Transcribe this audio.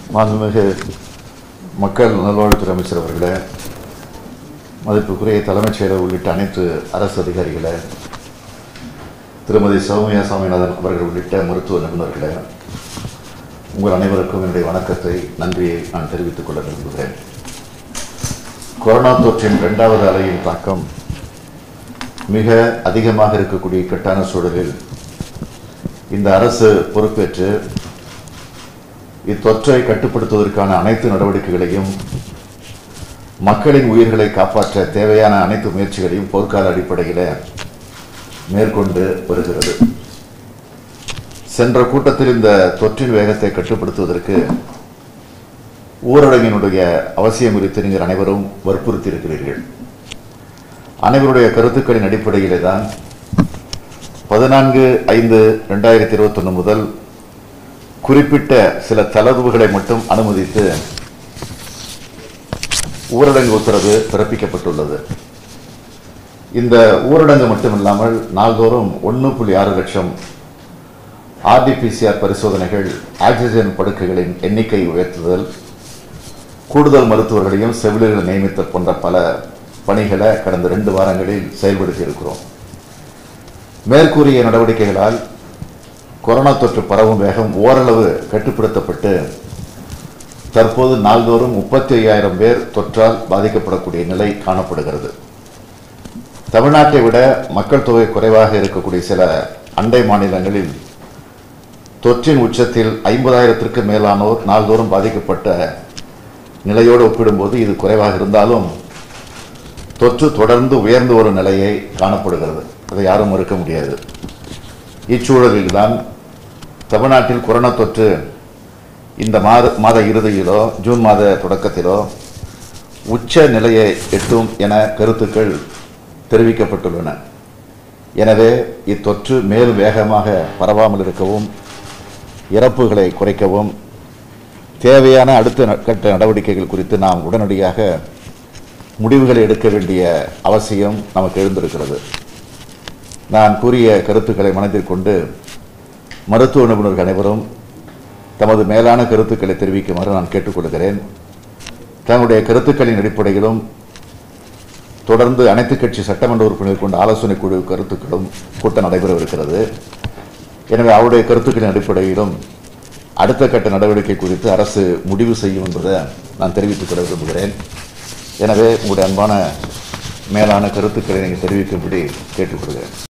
மாண்புமிகு மக்கள் நல்வாழ்வுத்துறை அமைச்சர் அவர்களே மதிப்புக்குரிய தலைமைச் செயலர் உள்ளிட்ட அனைத்து அரசு அதிகாரிகளே திருமதி சௌமியா சாமிநாதன் அவர்கள் உள்ளிட்ட மருத்துவ நிபுணர்களே உங்கள் அனைவருக்கும் என்னுடைய வணக்கத்தை நன்றியை நான் தெரிவித்துக் கொள்ள விரும்புகிறேன் கொரோனா தொற்றின் இரண்டாவது அலையின் தாக்கம் மிக அதிகமாக இருக்கக்கூடிய இக்கட்டான சூழலில் இந்த அரசு பொறுப்பேற்று இத்தொற்றை கட்டுப்படுத்துவதற்கான அனைத்து நடவடிக்கைகளையும் மக்களின் உயிர்களை காப்பாற்ற தேவையான அனைத்து முயற்சிகளையும் போர்க்கால அடிப்படையில் மேற்கொண்டு வருகிறது சென்ற கூட்டத்தில் இந்த தொற்றின் வேகத்தை கட்டுப்படுத்துவதற்கு ஊரடங்கினுடைய அவசியம் குறித்து நீங்கள் அனைவரும் வற்புறுத்தி இருக்கிறீர்கள் அனைவருடைய கருத்துக்களின் அடிப்படையிலே தான் பதினான்கு ஐந்து ரெண்டாயிரத்தி இருபத்தொன்று முதல் குறிப்பிட்ட சில தளர்வுகளை மட்டும் அனுமதித்து ஊரடங்கு உத்தரவு பிறப்பிக்கப்பட்டுள்ளது இந்த ஊரடங்கு மட்டுமில்லாமல் நாள்தோறும் ஒன்று புள்ளி ஆறு லட்சம் ஆர்டிபிசிஆர் பரிசோதனைகள் ஆக்சிஜன் படுக்கைகளின் எண்ணிக்கை உயர்த்துதல் கூடுதல் மருத்துவர்களையும் செவிலியர்கள் நியமித்தல் போன்ற பல பணிகளை கடந்த ரெண்டு வாரங்களில் செயல்படுத்தி இருக்கிறோம் மேற்கூறிய நடவடிக்கைகளால் கொரோனா தொற்று பரவும் வேகம் ஓரளவு கட்டுப்படுத்தப்பட்டு தற்போது நாள்தோறும் முப்பத்தி ஐயாயிரம் பேர் தொற்றால் பாதிக்கப்படக்கூடிய நிலை காணப்படுகிறது தமிழ்நாட்டை விட மக்கள் தொகை குறைவாக இருக்கக்கூடிய சில அண்டை மாநிலங்களில் தொற்றின் உச்சத்தில் ஐம்பதாயிரத்திற்கு மேலானோர் நாள்தோறும் பாதிக்கப்பட்ட நிலையோடு ஒப்பிடும்போது இது குறைவாக இருந்தாலும் தொற்று தொடர்ந்து உயர்ந்து வரும் நிலையை காணப்படுகிறது அதை யாரும் மறுக்க முடியாது இச்சூழலில்தான் தமிழ்நாட்டில் கொரோனா தொற்று இந்த மாத மாத இறுதியிலோ ஜூன் மாத தொடக்கத்திலோ உச்ச நிலையை எட்டும் என கருத்துக்கள் தெரிவிக்கப்பட்டுள்ளன எனவே இத்தொற்று மேலும் வேகமாக பரவாமல் இருக்கவும் இறப்புகளை குறைக்கவும் தேவையான அடுத்த ந- கட்ட நடவடிக்கைகள் குறித்து நாம் உடனடியாக முடிவுகளை எடுக்க வேண்டிய அவசியம் நமக்கு எழுந்திருக்கிறது நான் கூறிய கருத்துக்களை மனதில் கொண்டு மருத்துவ நிபுணர்கள் அனைவரும் தமது மேலான கருத்துக்களை தெரிவிக்குமாறு நான் கேட்டுக்கொள்கிறேன் தங்களுடைய கருத்துக்களின் அடிப்படையிலும் தொடர்ந்து அனைத்து கட்சி சட்டமன்ற உறுப்பினர் கொண்ட ஆலோசனை குழு கருத்துக்களும் கூட்டம் நடைபெறவிருக்கிறது எனவே அவருடைய கருத்துக்களின் அடிப்படையிலும் அடுத்த கட்ட நடவடிக்கை குறித்து அரசு முடிவு செய்யும் என்பதை நான் தெரிவித்துக் கொள்ள விரும்புகிறேன் எனவே உங்களுடைய அன்பான மேலான கருத்துக்களை நீங்கள் தெரிவிக்கும்படி கேட்டுக்கொள்கிறேன்